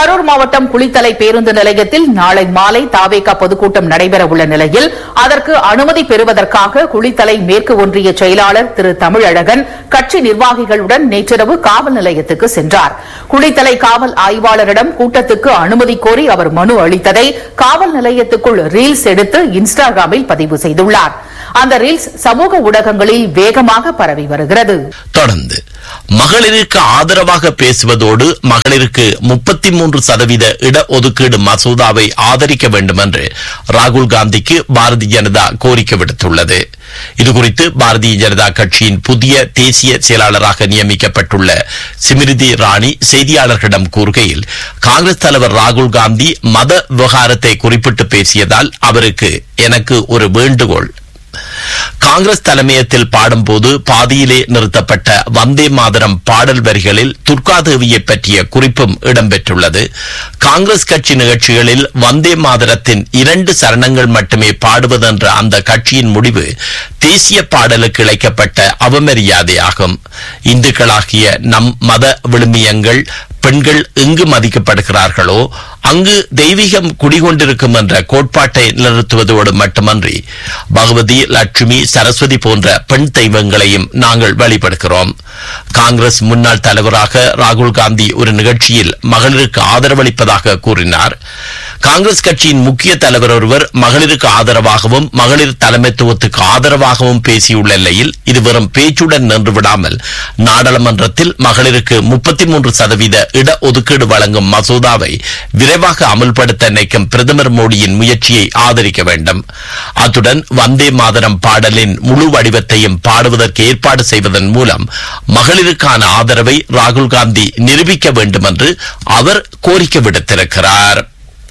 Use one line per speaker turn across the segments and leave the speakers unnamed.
கரூர் மாவட்டம் குளித்தலை பேருந்து நிலையத்தில் நாளை மாலை தாவேகா பொதுக்கூட்டம் நடைபெற உள்ள நிலையில் அதற்கு அனுமதி பெறுவதற்காக குளித்தலை மேற்கு ஒன்றிய செயலாளர் திரு தமிழழகன் கட்சி நிர்வாகிகளுடன் நேற்றிரவு காவல் நிலையத்துக்கு சென்றார் குளித்தலை காவல் ஆய்வாளரிடம் கூட்டத்துக்கு அனுமதி கோரி அவர் மனு அளித்ததை காவல் நிலையத்துக்குள் ரீல்ஸ் எடுத்து இன்ஸ்டாகிராமில் பதிவு செய்துள்ளார் அந்த ரீல்ஸ் சமூக ஊடகங்களில் வேகமாக பரவி வருகிறது
தொடர்ந்து மகளிருக்கு ஆதரவாக பேசுவதோடு மகளிருக்கு முப்பத்தி மூன்று சதவீத இடஒதுக்கீடு மசோதாவை ஆதரிக்க வேண்டும் என்று ராகுல் காந்திக்கு பாரதிய ஜனதா கோரிக்கை விடுத்துள்ளது இதுகுறித்து பாரதிய ஜனதா கட்சியின் புதிய தேசிய செயலாளராக நியமிக்கப்பட்டுள்ள சிமிருதி ராணி செய்தியாளர்களிடம் கூறுகையில் காங்கிரஸ் தலைவர் ராகுல் காந்தி மத விவகாரத்தை குறிப்பிட்டு பேசியதால் அவருக்கு எனக்கு ஒரு வேண்டுகோள் காங்கிரஸ் தலைமையத்தில் பாடும்போது பாதியிலே நிறுத்தப்பட்ட வந்தே மாதரம் பாடல் வரிகளில் துர்காதேவியை பற்றிய குறிப்பும் இடம்பெற்றுள்ளது காங்கிரஸ் கட்சி நிகழ்ச்சிகளில் வந்தே மாதரத்தின் இரண்டு சரணங்கள் மட்டுமே பாடுவதென்ற அந்த கட்சியின் முடிவு தேசிய பாடலுக்கு இழைக்கப்பட்ட அவமரியாதையாகும் இந்துக்களாகிய நம் மத விழுமியங்கள் பெண்கள் எங்கு மதிக்கப்படுகிறார்களோ அங்கு தெய்வீகம் குடிகொண்டிருக்கும் என்ற கோட்பாட்டை நிறுத்துவதோடு மட்டுமன்றி பகவதி லட்சுமி சரஸ்வதி போன்ற பெண் தெய்வங்களையும் நாங்கள் வழிபடுகிறோம் காங்கிரஸ் முன்னாள் தலைவராக ராகுல் காந்தி ஒரு நிகழ்ச்சியில் மகளிருக்கு ஆதரவளிப்பதாக கூறினார் காங்கிரஸ் கட்சியின் முக்கிய தலைவர் ஒருவர் மகளிருக்கு ஆதரவாகவும் மகளிர் தலைமைத்துவத்துக்கு ஆதரவாகவும் பேசியுள்ள நிலையில் இது வெறும் பேச்சுடன் நின்று விடாமல் நாடாளுமன்றத்தில் மகளிருக்கு முப்பத்தி மூன்று சதவீத இடஒதுக்கீடு வழங்கும் மசோதாவை விரைவாக அமல்படுத்த நினைக்கும் பிரதமர் மோடியின் முயற்சியை ஆதரிக்க வேண்டும் அத்துடன் வந்தே மாதரம் பாடலின் முழு வடிவத்தையும் பாடுவதற்கு ஏற்பாடு செய்வதன் மூலம் மகளிருக்கான ஆதரவை ராகுல் காந்தி நிரூபிக்க வேண்டும் என்று அவர் கோரிக்கை விடுத்திருக்கிறார்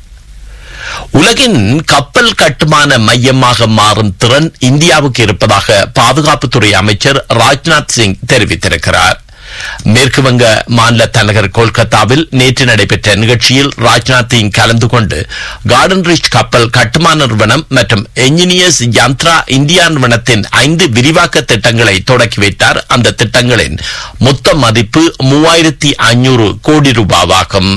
உலகின் கப்பல் கட்டுமான மையமாக மாறும் திறன் இந்தியாவுக்கு இருப்பதாக பாதுகாப்புத்துறை அமைச்சர் ராஜ்நாத் சிங் தெரிவித்திருக்கிறார் மேற்கு வங்க மாநில தலைநகர் கொல்கத்தாவில் நேற்று நடைபெற்ற நிகழ்ச்சியில் ராஜ்நாத் சிங் கலந்து கொண்டு கார்டன் ரிச் கப்பல் கட்டுமான நிறுவனம் மற்றும் என்ஜினியர்ஸ் யந்த்ரா இந்தியா நிறுவனத்தின் ஐந்து விரிவாக்க திட்டங்களை தொடக்கி வைத்தார் அந்த திட்டங்களின் மொத்த மதிப்பு மூவாயிரத்தி ஐநூறு கோடி ரூபாவாகும்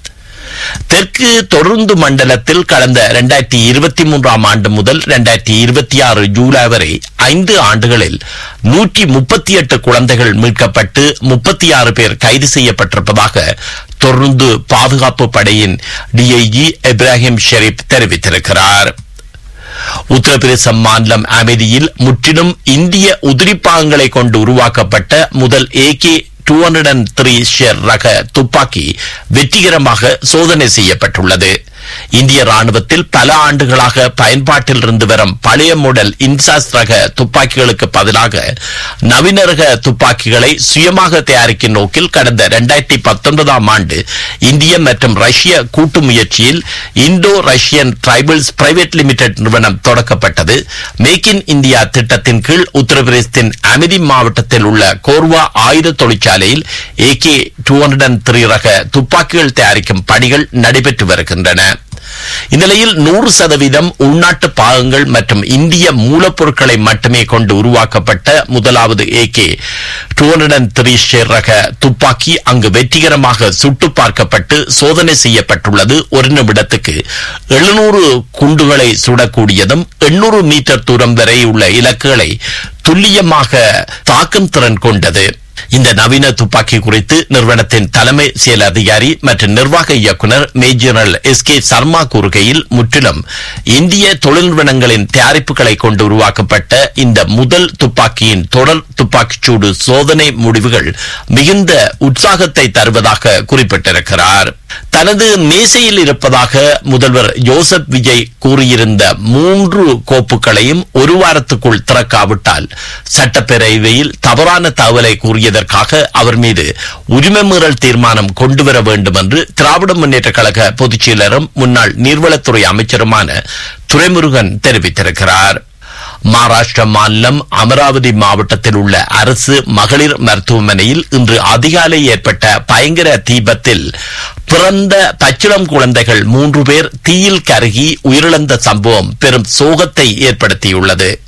தெற்கு தொடர்ந்து மண்டலத்தில் கடந்த இரண்டாயிரத்தி இருபத்தி மூன்றாம் ஆண்டு முதல் இரண்டாயிரத்தி இருபத்தி ஆறு ஜூலை வரை ஐந்து ஆண்டுகளில் நூற்றி முப்பத்தி எட்டு குழந்தைகள் மீட்கப்பட்டு முப்பத்தி ஆறு பேர் கைது செய்யப்பட்டிருப்பதாக தொடர்ந்து பாதுகாப்பு படையின் டிஐஜி இப்ராஹிம் ஷெரீப் தெரிவித்திருக்கிறார் உத்தரப்பிரதேச மாநிலம் அமைதியில் முற்றிலும் இந்திய உதிரிப்பாகங்களை கொண்டு உருவாக்கப்பட்ட முதல் AK two hundred and three Sher ரக துப்பாக்கி வெற்றிகரமாக சோதனை செய்யப்பட்டுள்ளது இந்திய ராணுவத்தில் பல ஆண்டுகளாக பயன்பாட்டில் இருந்து வரும் பழைய மாடல் இன்சாஸ் ரக துப்பாக்கிகளுக்கு பதிலாக நவீன ரக துப்பாக்கிகளை சுயமாக தயாரிக்கும் நோக்கில் கடந்த இரண்டாயிரத்தி பத்தொன்பதாம் ஆண்டு இந்திய மற்றும் ரஷ்ய கூட்டு முயற்சியில் Indo Russian rifles private limited நிறுவனம் தொடக்கப்பட்டது மேக் இன் இந்தியா திட்டத்தின் கீழ் உத்தரப்பிரதேசத்தின் அமிதி மாவட்டத்தில் உள்ள கோர்வா ஆயுத தொழிற்சாலையில் AK two hundred and three ரக துப்பாக்கிகள் தயாரிக்கும் பணிகள் நடைபெற்று வருகின்றன இந்நிலையில் நூறு சதவீதம் உள்நாட்டு பாகங்கள் மற்றும் இந்திய மூலப்பொருட்களை மட்டுமே கொண்டு உருவாக்கப்பட்ட முதலாவது AK two hundred and three Sher ரக துப்பாக்கி அங்கு வெற்றிகரமாக சுட்டு பார்க்கப்பட்டு சோதனை செய்யப்பட்டுள்ளது ஒரு நிமிடத்துக்கு எழுநூறு குண்டுகளை சுடக்கூடியதும் எண்ணூறு மீட்டர் தூரம் வரை உள்ள இலக்குகளை துல்லியமாக தாக்கும் திறன் கொண்டது இந்த நவீன துப்பாக்கி குறித்து நிறுவனத்தின் தலைமை செயல் அதிகாரி மற்றும் நிர்வாக இயக்குனர் மேஜரல் எஸ் கே சர்மா கூறுகையில் முற்றிலும் இந்திய தொழில் நிறுவனங்களின் தயாரிப்புகளை கொண்டு உருவாக்கப்பட்ட இந்த முதல் துப்பாக்கியின் தொடர் துப்பாக்கிச்சூடு சோதனை முடிவுகள் மிகுந்த உற்சாகத்தை தருவதாக குறிப்பிட்டிருக்கிறார் தனது மேசையில் இருப்பதாக முதல்வர் ஜோசப் விஜய் கூறியிருந்த மூன்று கோப்புகளையும் ஒரு வாரத்துக்குள் திறக்காவிட்டால் சட்டப்பேரவையில் தவறான தகவலை கூறியதற்காக அவர் மீது உரிமை மீறல் தீர்மானம் கொண்டுவர வேண்டும் என்று திராவிட முன்னேற்ற கழக பொதுச் செயலரும் முன்னாள் நீர்வளத்துறை அமைச்சருமான துரைமுருகன் தெரிவித்திருக்கிறார் மகாராஷ்டிர மாநிலம் அமராவதி மாவட்டத்தில் உள்ள அரசு மகளிர் மருத்துவமனையில் இன்று அதிகாலை ஏற்பட்ட பயங்கர தீபத்தில் பிறந்த பச்சிளம் குழந்தைகள் மூன்று பேர் தீயில் கருகி உயிரிழந்த சம்பவம் பெரும் சோகத்தை ஏற்படுத்தியுள்ளது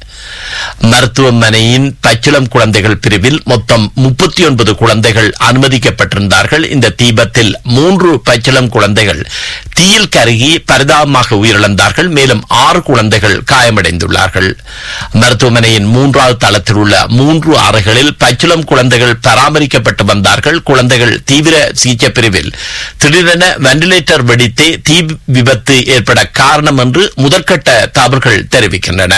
மருத்துவமனையின் பச்சிளம் குழந்தைகள் பிரிவில் மொத்தம் முப்பத்தி ஒன்பது குழந்தைகள் அனுமதிக்கப்பட்டிருந்தார்கள் இந்த தீபத்தில் மூன்று பச்சிளம் குழந்தைகள் தீயில் கருகி பரிதாபமாக உயிரிழந்தார்கள் மேலும் ஆறு குழந்தைகள் காயமடைந்துள்ளார்கள் மருத்துவமனையின் மூன்றாவது தளத்தில் உள்ள மூன்று அறைகளில் பச்சிளம் குழந்தைகள் பராமரிக்கப்பட்டு வந்தார்கள் குழந்தைகள் தீவிர சிகிச்சை பிரிவில் திடீரென வெண்டிலேட்டர் வெடித்தே தீ விபத்து ஏற்பட காரணம் என்று முதற்கட்ட தகவல்கள் தெரிவிக்கின்றன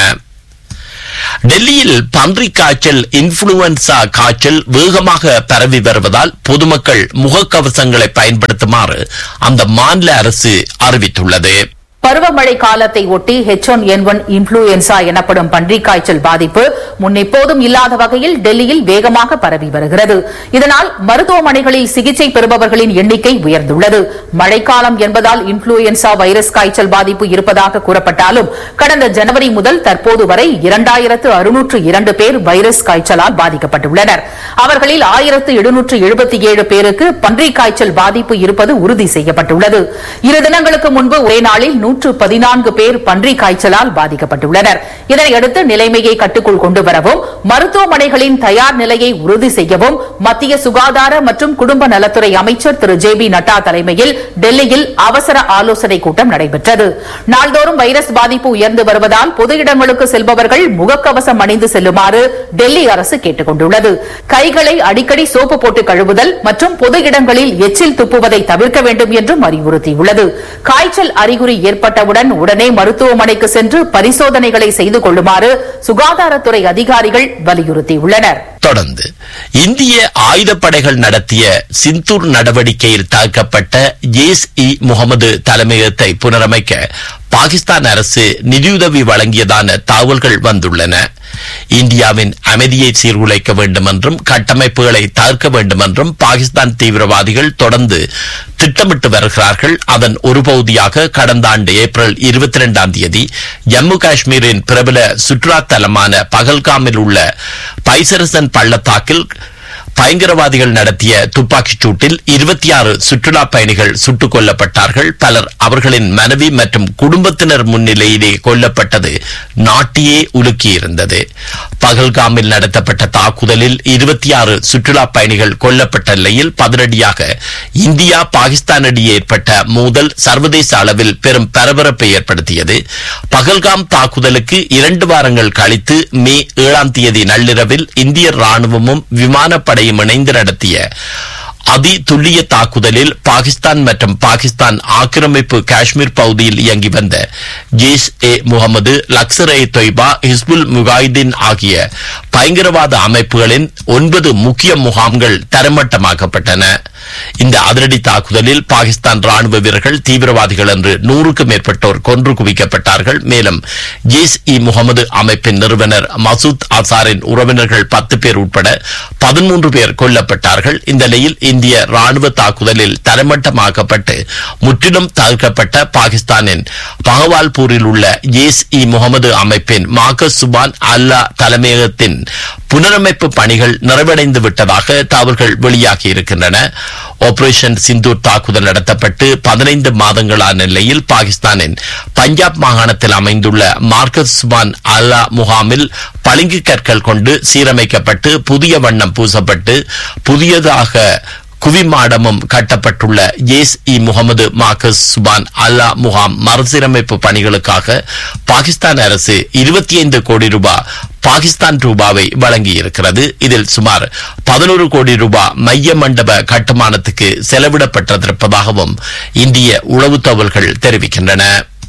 டெல்லியில் பன்றி காய்ச்சல் இன்ஃபுளுவன்சா காய்ச்சல் வேகமாக பரவி வருவதால் பொதுமக்கள் முகக்கவசங்களை பயன்படுத்துமாறு அந்த மாநில அரசு அறிவித்துள்ளது
பருவமழை காலத்தை ஒட்டி H one N one influenza எனப்படும் பன்றிக் காய்ச்சல் பாதிப்பு முன்னெப்போதும் இல்லாத வகையில் டெல்லியில் வேகமாக பரவி வருகிறது இதனால் மருத்துவமனைகளில் சிகிச்சை பெறுபவர்களின் எண்ணிக்கை உயர்ந்துள்ளது மழைக்காலம் என்பதால் இன்ஃபுளுயன்சா வைரஸ் காய்ச்சல் பாதிப்பு இருப்பதாக கூறப்பட்டாலும் கடந்த ஜனவரி முதல் தற்போது வரை இரண்டாயிரத்து அறுநூற்று இரண்டு பேர் வைரஸ் காய்ச்சலால் பாதிக்கப்பட்டுள்ளனர் அவர்களில் ஆயிரத்து எழுநூற்று எழுபத்தி ஏழு பேருக்கு பன்றிக் காய்ச்சல் பாதிப்பு இருப்பது உறுதி செய்யப்பட்டுள்ளது இரு தினங்களுக்கு முன்பு ஒரே நாளில் நூற்று பதினான்கு பேர் பன்றிக் காய்ச்சலால் பாதிக்கப்பட்டுள்ளனர் இதனையடுத்து நிலைமையை கட்டுக்குள் கொண்டு வரவும் மருத்துவமனைகளின் தயார் நிலையை உறுதி செய்யவும் மத்திய சுகாதார மற்றும் குடும்ப நலத்துறை அமைச்சர் திரு ஜே பி நட்டா தலைமையில் டெல்லியில் அவசர ஆலோசனைக் கூட்டம் நடைபெற்றது நாள்தோறும் வைரஸ் பாதிப்பு உயர்ந்து வருவதால் பொது இடங்களுக்கு செல்பவர்கள் முகக்கவசம் அணிந்து செல்லுமாறு டெல்லி அரசு கேட்டுக் கொண்டுள்ளது கைகளை அடிக்கடி சோப்பு போட்டு கழுவுதல் மற்றும் பொது இடங்களில் எச்சில் துப்புவதை தவிர்க்க வேண்டும் என்றும் அறிவுறுத்தியுள்ளது காய்ச்சல் அறிகுறி ஏற்பட்டவுடன் உடனே மருத்துவமனைக்கு சென்று பரிசோதனைகளை செய்து கொள்ளுமாறு சுகாதாரத்துறை அதிகாரிகள் வலியுறுத்தியுள்ளனர்
தொடர்ந்து இந்திய ஆயுதப்படைகள் நடத்திய சிந்தூர் நடவடிக்கையில் தாக்கப்பட்ட ஜேஸ் இ முகமது தலைமையகத்தை புனரமைக்க பாகிஸ்தான் அரசு நிதியுதவி வழங்கியதான தகவல்கள் வந்துள்ளன இந்தியாவின் அமைதியை சீர்குலைக்க வேண்டும் என்றும் கட்டமைப்புகளை தகர்க்க வேண்டும் என்றும் பாகிஸ்தான் தீவிரவாதிகள் தொடர்ந்து திட்டமிட்டு வருகிறார்கள் அதன் ஒரு பகுதியாக கடந்த ஆண்டு ஏப்ரல் இருபத்தி இரண்டாம் தேதி ஜம்மு காஷ்மீரின் பிரபல சுற்றுலா தலமான பகல்காமில் உள்ள பைசரசன் பள்ளத்தாக்கில் பயங்கரவாதிகள் நடத்திய துப்பாக்கிச் சூட்டில் இருபத்தி ஆறு சுற்றுலா பயணிகள் சுட்டுக் கொல்லப்பட்டார்கள் பலர் அவர்களின் மனைவி மற்றும் குடும்பத்தினர் முன்னிலையிலே கொல்லப்பட்டது நாட்டையே உலுக்கியிருந்தது பகல்காமில் நடத்தப்பட்ட தாக்குதலில் இருபத்தி ஆறு சுற்றுலா பயணிகள் கொல்லப்பட்ட நிலையில் பதிலடியாக இந்தியா பாகிஸ்தான் இடையே ஏற்பட்ட மோதல் சர்வதேச அளவில் பெரும் பரபரப்பை ஏற்படுத்தியது பகல்காம் தாக்குதலுக்கு இரண்டு வாரங்கள் கழித்து மே ஏழாம் தேதி நள்ளிரவில் இந்திய ராணுவமும் விமானப்படையும் இணைந்து நடத்திய அதி துல்லிய தாக்குதலில் பாகிஸ்தான் மற்றும் பாகிஸ்தான் ஆக்கிரமிப்பு காஷ்மீர் பகுதியில் இயங்கி வந்த ஜெய்ஷ் ஏ முகமது லக்சர் ஏ தொய்பா ஹிஸ்புல் முகாஹிதீன் ஆகிய பயங்கரவாத அமைப்புகளின் ஒன்பது முக்கிய முகாம்கள் தரமட்டமாக்கப்பட்டன இந்த அதிரடி தாக்குதலில் பாகிஸ்தான் ராணுவ வீரர்கள் தீவிரவாதிகள் என்று நூறுக்கும் மேற்பட்டோர் கொன்று குவிக்கப்பட்டார்கள் மேலும் ஜெய்ஸ் இ முகமது அமைப்பின் நிறுவனர் மசூத் அசாரின் உறவினர்கள் பத்து பேர் உட்பட பதிமூன்று பேர் கொல்லப்பட்டார்கள் இந்த நிலையில் இந்திய ராணுவ தாக்குதலில் தரமட்டமாக்கப்பட்டு முற்றிலும் தகர்க்கப்பட்ட பாகிஸ்தானின் பகவால்பூரில் உள்ள ஜேஸ் இ முகமது அமைப்பின் மார்கஸ் சுபான் அல்லா தலைமையகத்தின் புனரமைப்பு பணிகள் நிறைவடைந்து விட்டதாக தகவல்கள் வெளியாகி இருக்கின்றன ஆபரேஷன் சிந்தூர் தாக்குதல் நடத்தப்பட்டு பதினைந்து மாதங்களான நிலையில் பாகிஸ்தானின் பஞ்சாப் மாகாணத்தில் அமைந்துள்ள மார்கஸ் சுபான் அல்லா முகாமில் பளிங்கு கற்கள் கொண்டு சீரமைக்கப்பட்டு புதிய வண்ணம் பூசப்பட்டு புதியதாக குவிமாடமும் கட்டப்பட்டுள்ள ஜேஸ் இ முகமது மார்கஸ் சுபான் அல்லா முகாம் மறுசீரமைப்பு பணிகளுக்காக பாகிஸ்தான் அரசு இருபத்தி ஐந்து கோடி ரூபாய் பாகிஸ்தான் ரூபாவை வழங்கியிருக்கிறது இதில் சுமார் பதினோரு கோடி ரூபாய் மைய மண்டப கட்டுமானத்துக்கு செலவிடப்பட்டிருப்பதாகவும் இந்திய உளவு தகவல்கள் தெரிவிக்கின்றன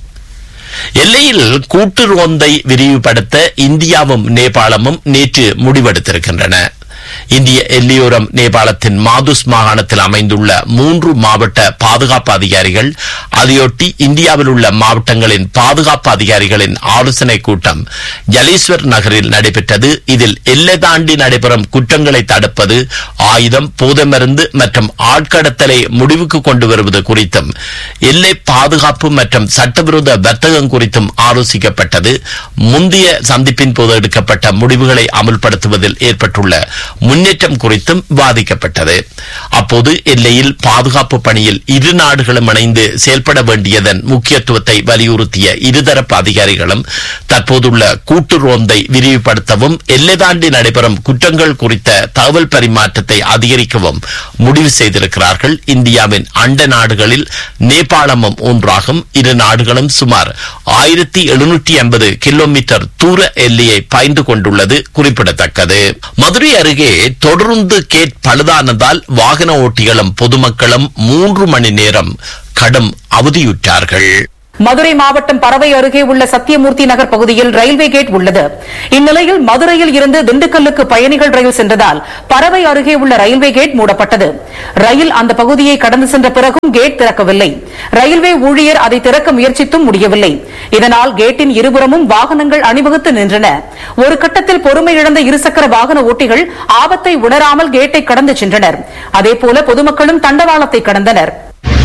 எல்லையில் கூட்டு ரோந்தை விரிவுபடுத்த இந்தியாவும் நேபாளமும் நேற்று முடிவெடுத்திருக்கின்றன இந்திய எல்லையோரம் நேபாளத்தின் மாதுஸ் மாகாணத்தில் அமைந்துள்ள மூன்று மாவட்ட பாதுகாப்பு அதிகாரிகள் அதையொட்டி இந்தியாவில் உள்ள மாவட்டங்களின் பாதுகாப்பு அதிகாரிகளின் ஆலோசனை கூட்டம் ஜலீஸ்வர் நகரில் நடைபெற்றது இதில் எல்லை தாண்டி நடைபெறும் குற்றங்களை தடுப்பது ஆயுதம் போதமருந்து மற்றும் ஆட்கடத்தலை முடிவுக்கு கொண்டு வருவது குறித்தும் எல்லை பாதுகாப்பு மற்றும் சட்டவிரோத வர்த்தகம் குறித்தும் ஆலோசிக்கப்பட்டது முந்தைய சந்திப்பின் போது எடுக்கப்பட்ட முடிவுகளை அமல்படுத்துவதில் ஏற்பட்டுள்ள முன்னேற்றம் குறித்தும் விவாதிக்கப்பட்டது அப்போது எல்லையில் பாதுகாப்பு பணியில் இரு நாடுகளும் இணைந்து செயல்பட வேண்டியதன் முக்கியத்துவத்தை வலியுறுத்திய இருதரப்பு அதிகாரிகளும் தற்போதுள்ள கூட்டு ரோந்தை விரிவுபடுத்தவும் எல்லை தாண்டி நடைபெறும் குற்றங்கள் குறித்த தகவல் பரிமாற்றத்தை அதிகரிக்கவும் முடிவு செய்திருக்கிறார்கள் இந்தியாவின் அண்ட நாடுகளில் நேபாளமும் ஒன்றாகும் இரு நாடுகளும் சுமார் ஆயிரத்தி எழுநூற்றி ஐம்பது கிலோமீட்டர் தூர எல்லையை பாய்ந்து கொண்டுள்ளது குறிப்பிடத்தக்கது மதுரை அருகே தொடர்ந்து கேட் பழுதானதால் வாகன ஓட்டிகளும் பொதுமக்களும் மூன்று மணி நேரம் கடும் அவதியுற்றார்கள்
மதுரை மாவட்டம் பறவை அருகே உள்ள சத்தியமூர்த்தி நகர் பகுதியில் ரயில்வே கேட் உள்ளது இந்நிலையில் மதுரையில் இருந்து திண்டுக்கல்லுக்கு பயணிகள் ரயில் சென்றதால் பறவை அருகே உள்ள ரயில்வே கேட் மூடப்பட்டது ரயில் அந்த பகுதியை கடந்து சென்ற பிறகும் கேட் திறக்கவில்லை ரயில்வே ஊழியர் அதை திறக்க முயற்சித்தும் முடியவில்லை இதனால் கேட்டின் இருபுறமும் வாகனங்கள் அணிவகுத்து நின்றன ஒரு கட்டத்தில் பொறுமை இழந்த இருசக்கர வாகன ஓட்டிகள் ஆபத்தை உணராமல் கேட்டை கடந்து சென்றனர் அதேபோல பொதுமக்களும் தண்டவாளத்தை கடந்தனர்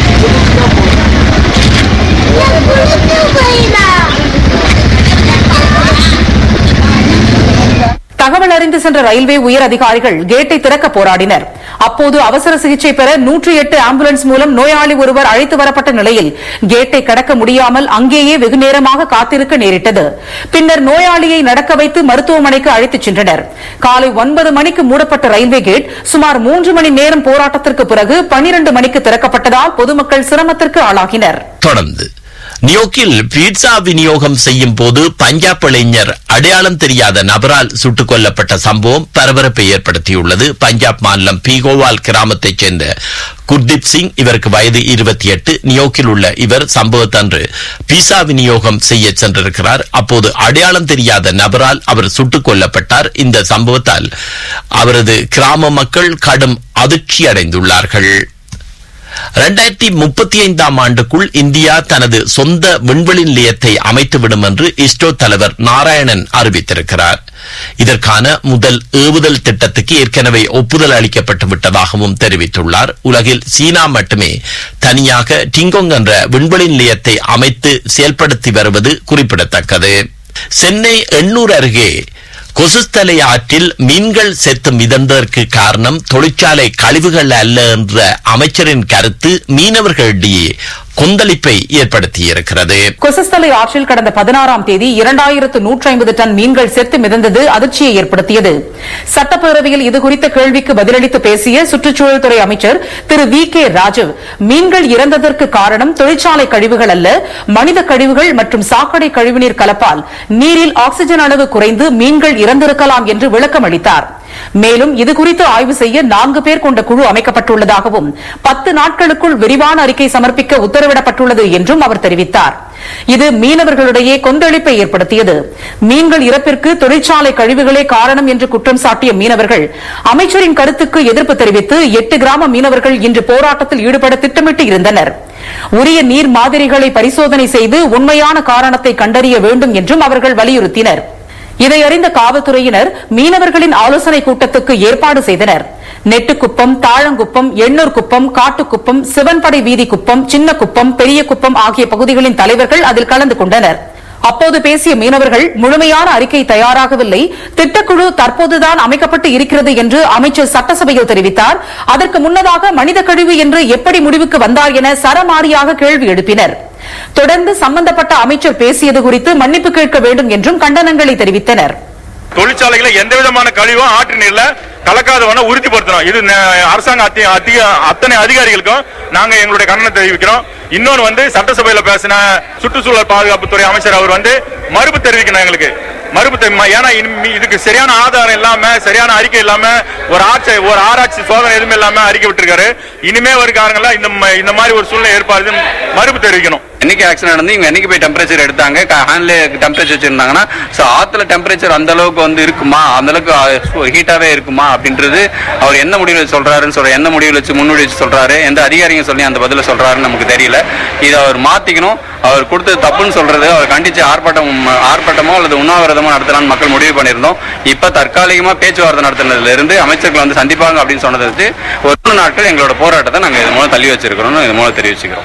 தகவல் அறிந்து சென்ற ரயில்வே உயர் அதிகாரிகள் கேட்டை திறக்க போராடினர் அப்போது அவசர சிகிச்சை பெற நூற்றி எட்டு ஆம்புலன்ஸ் மூலம் நோயாளி ஒருவர் அழைத்து வரப்பட்ட நிலையில் கேட்டை கடக்க முடியாமல் அங்கேயே வெகு நேரமாக காத்திருக்க நேரிட்டது பின்னர் நோயாளியை நடக்க வைத்து மருத்துவமனைக்கு அழைத்துச் சென்றனர் காலை ஒன்பது மணிக்கு மூடப்பட்ட ரயில்வே கேட் சுமார் மூன்று மணி நேரம் போராட்டத்திற்கு பிறகு பனிரண்டு மணிக்கு திறக்கப்பட்டதால் பொதுமக்கள் சிரமத்திற்கு ஆளாகினர்
தொடர்ந்து நியோக்கில் பீட்சா விநியோகம் செய்யும் போது பஞ்சாப் இளைஞர் அடையாளம் தெரியாத நபரால் சுட்டுக் கொல்லப்பட்ட சம்பவம் பரபரப்பை ஏற்படுத்தியுள்ளது பஞ்சாப் மாநிலம் பீகோவால் கிராமத்தைச் சேர்ந்த குர்தீப் சிங் இவருக்கு வயது இருபத்தி எட்டு நியோக்கில் உள்ள இவர் சம்பவத்தன்று பீஸா விநியோகம் செய்ய சென்றிருக்கிறார் அப்போது அடையாளம் தெரியாத நபரால் அவர் சுட்டுக் கொல்லப்பட்டார் இந்த சம்பவத்தால் அவரது கிராம மக்கள் கடும் அதிர்ச்சி அடைந்துள்ளார்கள் இரண்டாயிரத்தி முப்பத்தி ஐந்தாம் ஆண்டுக்குள் இந்தியா தனது சொந்த விண்வெளி நிலையத்தை அமைத்துவிடும் என்று இஸ்ரோ தலைவர் நாராயணன் அறிவித்திருக்கிறார் இதற்கான முதல் ஏவுதல் திட்டத்துக்கு ஏற்கனவே ஒப்புதல் அளிக்கப்பட்டு விட்டதாகவும் தெரிவித்துள்ளார் உலகில் சீனா மட்டுமே தனியாக டிங்கோங் என்ற விண்வெளி நிலையத்தை அமைத்து செயல்படுத்தி வருவது குறிப்பிடத்தக்கது சென்னை எண்ணூர் அருகே கொசுஸ்தலை ஆற்றில் மீன்கள் செத்து மிதந்ததற்கு காரணம் தொழிற்சாலை கழிவுகள் அல்ல என்ற அமைச்சரின் கருத்து மீனவர்களிடையே கொந்தளிப்பை ஏற்படுத்தியிருக்கிறது
கொசஸ்தலை ஆற்றில் கடந்த பதினாறாம் தேதி இரண்டாயிரத்து நூற்றி ஐம்பது டன் மீன்கள் செத்து மிதந்தது அதிர்ச்சியை ஏற்படுத்தியது சட்டப்பேரவையில் இதுகுறித்த கேள்விக்கு பதிலளித்து பேசிய சுற்றுச்சூழல் துறை அமைச்சர் திரு வி கே ராஜவ் மீன்கள் இறந்ததற்கு காரணம் தொழிற்சாலை கழிவுகள் அல்ல மனித கழிவுகள் மற்றும் சாக்கடை கழிவுநீர் கலப்பால் நீரில் ஆக்ஸிஜன் அளவு குறைந்து மீன்கள் இறந்திருக்கலாம் என்று விளக்கம் அளித்தார் மேலும் இதுகுறித்து ஆய்வு செய்ய நான்கு பேர் கொண்ட குழு அமைக்கப்பட்டுள்ளதாகவும் பத்து நாட்களுக்குள் விரிவான அறிக்கை சமர்ப்பிக்க உத்தரவிடப்பட்டுள்ளது என்றும் அவர் தெரிவித்தார் இது மீனவர்களிடையே கொந்தளிப்பை ஏற்படுத்தியது மீன்கள் இறப்பிற்கு தொழிற்சாலை கழிவுகளே காரணம் என்று குற்றம் சாட்டிய மீனவர்கள் அமைச்சரின் கருத்துக்கு எதிர்ப்பு தெரிவித்து எட்டு கிராம மீனவர்கள் இன்று போராட்டத்தில் ஈடுபட திட்டமிட்டு இருந்தனர் உரிய நீர் மாதிரிகளை பரிசோதனை செய்து உண்மையான காரணத்தை கண்டறிய வேண்டும் என்றும் அவர்கள் வலியுறுத்தினர் இதை அறிந்த காவல்துறையினர் மீனவர்களின் ஆலோசனை கூட்டத்துக்கு ஏற்பாடு செய்தனர் நெட்டுக்குப்பம் தாழங்குப்பம் எண்ணூர் குப்பம் காட்டுக்குப்பம் சிவன்படை வீதி குப்பம் சின்ன குப்பம் பெரிய குப்பம் ஆகிய பகுதிகளின் தலைவர்கள் அதில் கலந்து கொண்டனர் அப்போது பேசிய மீனவர்கள் முழுமையான அறிக்கை தயாராகவில்லை திட்டக்குழு தற்போதுதான் அமைக்கப்பட்டு இருக்கிறது என்று அமைச்சர் சட்டசபையில் தெரிவித்தார் அதற்கு முன்னதாக மனித கழிவு என்று எப்படி முடிவுக்கு வந்தார் என சரமாரியாக கேள்வி எழுப்பினர் தொடர்ந்து சம்பந்தப்பட்ட அமைச்சர் பேசியது குறித்து மன்னிப்பு கேட்க வேண்டும் என்றும் கண்டனங்களை தெரிவித்தனர்
தொழிற்சாலைகளை எந்த விதமான கழிவும் ஆற்று நீர்ல கலக்காதவன உறுதிப்படுத்தணும் இது ந- அரசாங்க அத்தி- அத்தி- அத்தனை அதிகாரிகளுக்கும் நாங்க எங்களுடைய கண்டனம் தெரிவிக்கிறோம் இன்னொன்னு வந்து சட்டசபையில பேசின சுற்றுச்சூழல் பாதுகாப்புத்துறை அமைச்சர் அவர் வந்து மறுப்பு தெரிவிக்கணும் எங்களுக்கு மறுப்பு தெரிவிமா ஏன்னா இனிமே இதுக்கு சரியான ஆதாரம் இல்லாம சரியான அறிக்கை இல்லாம ஒரு ஆட்சி ஒரு ஆராய்ச்சி சோதனை எதுவுமே இல்லாம அறிக்கை விட்டுருக்காரு இனிமே வருகாரங்களா இந்த ம- இந்த மாதிரி ஒரு சூழ்நிலை ஏற்பாடு மறுப்பு தெரிவிக்கணும்
என்னைக்கு ஆக்சிடென்ட் நடந்து இவங்க என்னைக்கு போய் டெம்பரேச்சர் எடுத்தாங்க ஹேண்ட்ல டெம்பரேச்சர் வச்சிருந்தாங்கன்னா ஸோ ஆத்துல டெம்பரேச்சர் அந்த அளவுக்கு வந்து இருக்குமா அந்த அளவுக்கு ஹீட்டாவே இருக்குமா அப்படின்றது அவர் என்ன முடிவில் வச்சு சொல்றாருன்னு சொல்ற என்ன முடிவில் வச்சு முன்னுடி வச்சு சொல்றாரு எந்த அதிகாரிங்க சொல்லி அந்த பதில சொல்றாருன்னு நமக்கு தெரியல இதை அவர் மாத்திக்கணும் அவர் கொடுத்தது தப்புன்னு சொல்றது அவர் கண்டிச்சு ஆர்ப்பாட்டம் ஆர்ப்பாட்டமோ அல்லது உண்ணாவிரதமோ நடத்தலாம்னு மக்கள் முடிவு பண்ணியிருந்தோம் இப்ப தற்காலிகமா பேச்சுவார்த்தை நடத்துனதுல இருந்து அமைச்சர்கள் வந்து சந்திப்பாங்க அப்படின்னு சொன்னதை வச்சு ஒரு மூணு நாட்கள் எங்களோட போராட்டத்தை நாங்க இது மூலம் தள்ளி வச்சிருக்கிறோம் இது மூலம் தெரிவிச்சுக்கிறோம்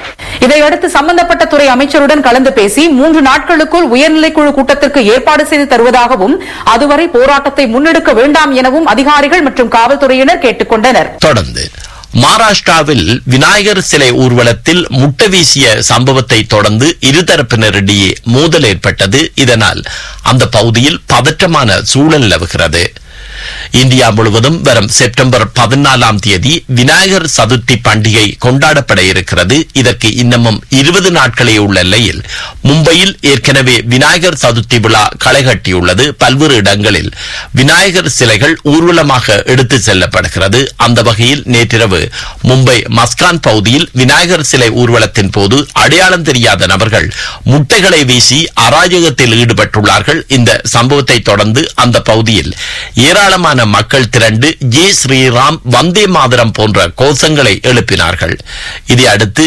இதையடுத்து சம்பந்தப்பட்ட துறை அமைச்சருடன் கலந்து பேசி மூன்று நாட்களுக்குள் உயர்நிலைக்குழு கூட்டத்திற்கு ஏற்பாடு செய்து தருவதாகவும் அதுவரை போராட்டத்தை முன்னெடுக்க வேண்டாம் எனவும் அதிகாரிகள் மற்றும் காவல்துறையினர் கேட்டுக் கொண்டனர்
தொடர்ந்து மகாராஷ்டிராவில் விநாயகர் சிலை ஊர்வலத்தில் முட்டை வீசிய சம்பவத்தை தொடர்ந்து இருதரப்பினரிடையே மோதல் ஏற்பட்டது இதனால் அந்த பகுதியில் பதற்றமான சூழல் நிலவுகிறது இந்தியா முழுவதும் வரும் செப்டம்பர் பதினாலாம் தேதி விநாயகர் சதுர்த்தி பண்டிகை கொண்டாடப்பட இருக்கிறது இதற்கு இன்னமும் இருபது நாட்களே உள்ள நிலையில் மும்பையில் ஏற்கனவே விநாயகர் சதுர்த்தி விழா களைகட்டியுள்ளது பல்வேறு இடங்களில் விநாயகர் சிலைகள் ஊர்வலமாக எடுத்து செல்லப்படுகிறது அந்த வகையில் நேற்றிரவு மும்பை மஸ்கான் பகுதியில் விநாயகர் சிலை ஊர்வலத்தின் போது அடையாளம் தெரியாத நபர்கள் முட்டைகளை வீசி அராஜகத்தில் ஈடுபட்டுள்ளார்கள் இந்த சம்பவத்தை தொடர்ந்து அந்த பகுதியில் ஏராளமான மக்கள் திரண்டு ஜெய் ஸ்ரீராம் வந்தே மாதரம் போன்ற கோஷங்களை எழுப்பினார்கள் இதையடுத்து